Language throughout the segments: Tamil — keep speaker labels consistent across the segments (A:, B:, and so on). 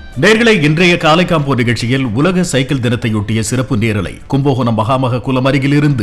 A: நேர்களை இன்றைய காலை காம்போ நிகழ்ச்சியில் உலக சைக்கிள் தினத்தையொட்டிய சிறப்பு நேரலை கும்பகோணம் மகாமக குளம் அருகிலிருந்து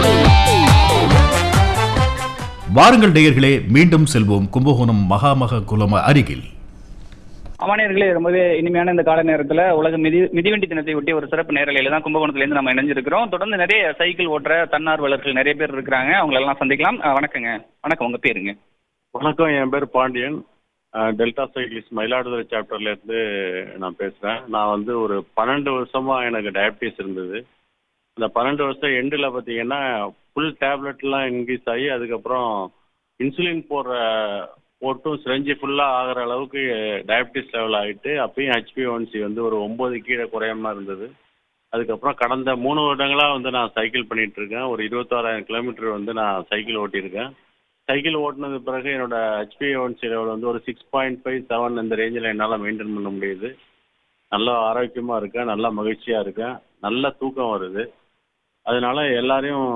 A: வாருங்கள் நேயர்களே மீண்டும் செல்வோம் கும்பகோணம் மகாமக குளம் அருகில்
B: அமானியர்களே ரொம்பவே இனிமையான இந்த கால நேரத்துல உலக மிதி மிதிவண்டி தினத்தை ஒட்டி ஒரு சிறப்பு நேரலையில தான் கும்பகோணத்துல இருந்து நம்ம இணைஞ்சிருக்கிறோம் தொடர்ந்து நிறைய சைக்கிள் ஓட்டுற தன்னார்வலர்கள் நிறைய பேர் இருக்கிறாங்க அவங்கள எல்லாம் சந்திக்கலாம் அஹ் வணக்கங்க வணக்கம் உங்க பேருங்க
C: வணக்கம் என் பேர் பாண்டியன் அஹ், டெல்டா சைக்கிளிஸ்ட் மயிலாடுதுறை சாப்டர்ல இருந்து நான் பேசுறேன் நான் வந்து ஒரு பன்னெண்டு வருஷமா எனக்கு டயபிட்டிஸ் இருந்தது அந்த பன்னெண்டு வருஷம் எண்டில் பார்த்தீங்கன்னா ஃபுல் டேப்லெட்லாம் இன்க்ரீஸ் ஆகி அதுக்கப்புறம் இன்சுலின் போடுற போட்டும் சிரஞ்சி ஃபுல்லாக ஆகிற அளவுக்கு டயபிட்டிஸ் லெவல் ஆகிட்டு அப்பயும் ஹெச்பி ஒன்சி வந்து ஒரு ஒம்பது கீழே குறையாம இருந்தது அதுக்கப்புறம் கடந்த மூணு வருடங்களாக வந்து நான் சைக்கிள் பண்ணிட்டு இருக்கேன் ஒரு இருபத்தாறாயிரம் கிலோமீட்டர் வந்து நான் சைக்கிள் ஓட்டியிருக்கேன் சைக்கிள் ஓட்டினது பிறகு என்னோட ஹெச்பி ஒன்சி லெவல் வந்து ஒரு சிக்ஸ் பாயிண்ட் ஃபைவ் செவன் இந்த ரேஞ்சில் என்னால் மெயின்டைன் பண்ண முடியுது நல்லா ஆரோக்கியமாக இருக்கேன் நல்லா மகிழ்ச்சியாக இருக்கேன் நல்ல தூக்கம் வருது அதனால எல்லாரையும்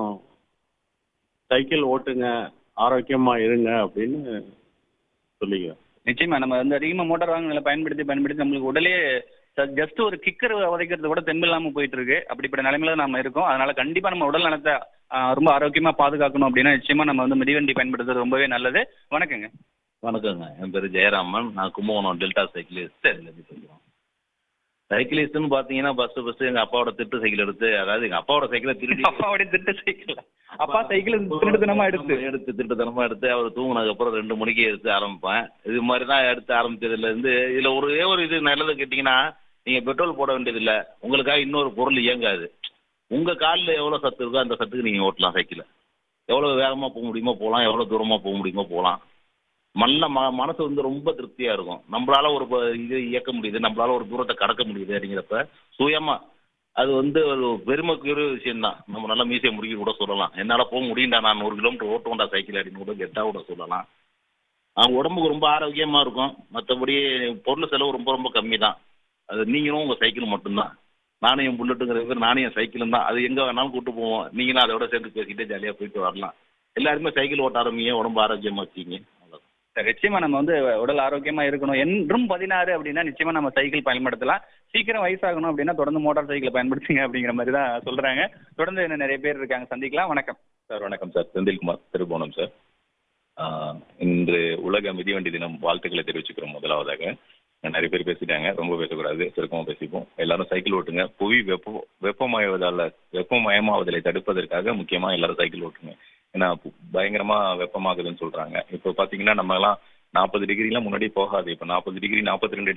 C: சைக்கிள் ஓட்டுங்க ஆரோக்கியமாக இருங்க அப்படின்னு சொல்லிக்கிறேன்
B: நிச்சயமா நம்ம வந்து அதிகமா மோட்டார் வாகனங்களை பயன்படுத்தி பயன்படுத்தி நம்மளுக்கு உடலே ஜஸ்ட் ஒரு கிக்கர் உதைக்கிறது கூட தெம்பில்லாம போயிட்டு இருக்கு அப்படிப்பட்ட நிலைமையில நம்ம இருக்கோம் அதனால கண்டிப்பா நம்ம உடல் நலத்தை அஹ், ரொம்ப ஆரோக்கியமா பாதுகாக்கணும் அப்படின்னா நிச்சயமா நம்ம வந்து மிதிவண்டி பயன்படுத்துறது ரொம்பவே நல்லது வணக்கங்க
D: வணக்கங்க என் பேர் ஜெயராமன் நான் கும்பகோணம் டெல்டா சைக்கிளிஸ்ட் இருந்து பேசுகிறோம் சைக்கிளிஸ்ட்னு பார்த்தீங்கன்னா ஃபஸ்ட்டு ஃபஸ்ட்டு எங்கள் அப்பாவோட திட்டு சைக்கிள் எடுத்து அதாவது எங்கள் அப்பாவோட சைக்கிளை திருடி
B: அப்பாவுடைய திட்ட சைக்கிள் அப்பா சைக்கிள் திருடுத்தனமா எடுத்து
D: ஆமா, எடுத்து திருட்டுத்தனமா எடுத்து அவர் தூங்குனதுக்கு அப்புறம் ரெண்டு மணிக்கு எடுத்து ஆரம்பிப்பேன் இது மாதிரி தான் எடுத்து ஆரம்பிச்சதுல இருந்து இதுல ஒரே ஒரு இது நல்லது கேட்டிங்கன்னா நீங்க பெட்ரோல் போட வேண்டியதில்லை உங்களுக்காக இன்னொரு பொருள் இயங்காது உங்க காலில் எவ்வளவு சத்து இருக்கோ அந்த சத்துக்கு நீங்க ஓட்டலாம் சைக்கிளை எவ்வளவு வேகமா போக முடியுமோ போகலாம் எவ்வளவு தூரமா போக முடியுமோ போகலாம் நல்ல ம மனசு வந்து ரொம்ப திருப்தியா இருக்கும் நம்மளால ஒரு ப- இது இயக்க முடியுது நம்மளால ஒரு தூரத்தை கடக்க முடியுது அப்படிங்கிறப்ப சுயமா அது வந்து ஒரு பெருமைக்குரிய விஷயம் தான் நம்ம நல்லா மீசையை முறுக்கி கூட சொல்லலாம் என்னால் போக முடியும்டா நான் ஒரு கிலோமீட்டர் ஓட்டுவேன்டா சைக்கிள் அப்படின்னு கூட கெட்டாக கூட சொல்லலாம் அவங்க உடம்புக்கு ரொம்ப ஆரோக்கியமாக இருக்கும் மற்றபடி பொருள் செலவு ரொம்ப ரொம்ப கம்மி தான் அது நீங்களும் உங்கள் சைக்கிள் மட்டும்தான் நானும் என் புல்லட்டுங்கிற பேர் நானும் என் சைக்கிளும் தான் அது எங்கே வேணாலும் கூட்டு போவோம் நீங்களும் அதோட சேர்ந்து பேசிக்கிட்டே ஜாலியாக போயிட்டு வரலாம் எல்லாருமே சைக்கிள் ஓட்ட ஆரம்பிங்க உடம்பு ஆரோக்கியமாக வச்சிங்க அவ்வளோதான்
B: சரி, நிச்சயமா நம்ம வந்து உடல் ஆரோக்கியமா இருக்கணும் என்றும் பதினாறு அப்படின்னா நிச்சயமா நம்ம சைக்கிள் பயன்படுத்தலாம் சீக்கிரம் வயசாகணும் அப்படின்னா தொடர்ந்து மோட்டார் சைக்கிளை பயன்படுத்துங்க அப்படிங்கிற மாதிரி தான் சொல்றாங்க தொடர்ந்து இன்னும் நிறைய பேர் இருக்காங்க சந்திக்கலாம் வணக்கம்
E: சார் வணக்கம் சார் செந்தில்குமார் திருபுவனம் சார் ஆஹ் இன்று உலக மிதிவண்டி தினம் வாழ்த்துக்களை தெரிவிச்சுக்கிறோம் முதலாவதாக நிறைய பேர் பேசிட்டாங்க ரொம்ப பேசக்கூடாது சுருக்கமாக பேசிப்போம் எல்லாரும் சைக்கிள் ஓட்டுங்க புவி வெப்ப வெப்பமயவதால வெப்பமயமாவதலை தடுப்பதற்காக முக்கியமாக எல்லாரும் சைக்கிள் ஓட்டுங்க ஏன்னா பு- பயங்கரமா வெப்பமாகுதுன்னு சொல்றாங்க இப்போ பாத்தீங்கன்னா நம்ம எல்லாம் நாற்பது டிகிரிலாம் முன்னாடி போகாது இப்போ நாற்பது டிகிரி நாற்பத்தி ரெண்டு